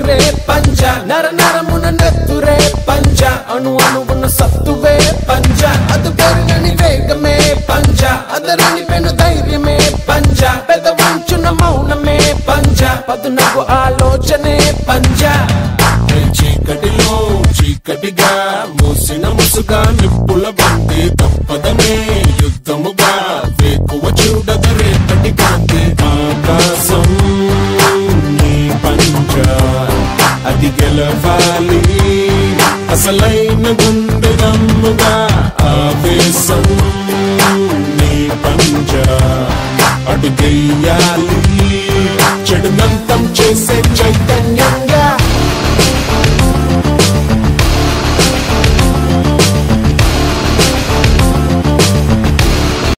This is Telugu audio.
ఊపిరే పంజ నర నరమున నెత్తురే పంజ అణు అణువున సత్తువే పంజ అది పెరుగని వేగమే పంజ అదరని పెను ధైర్యమే పంజ పెద్ద వంచున మౌనమే పంజ పదునకు ఆలోచనే పంజ ఏ చీకటిలో చీకటిగా మూసిన ముసుగా నిప్పుల బంతి తప్పదనే యుద్ధముగా వేకువ చూడద రేపటి కాంతి ఆకాశం నీ పంచ అది గెలవాలి అసలైన గుండె దమ్ముగా ఆవేశం నీ పంచ అడుగెయ్యాలి చెడునంతం చేసే చైతన్యంగా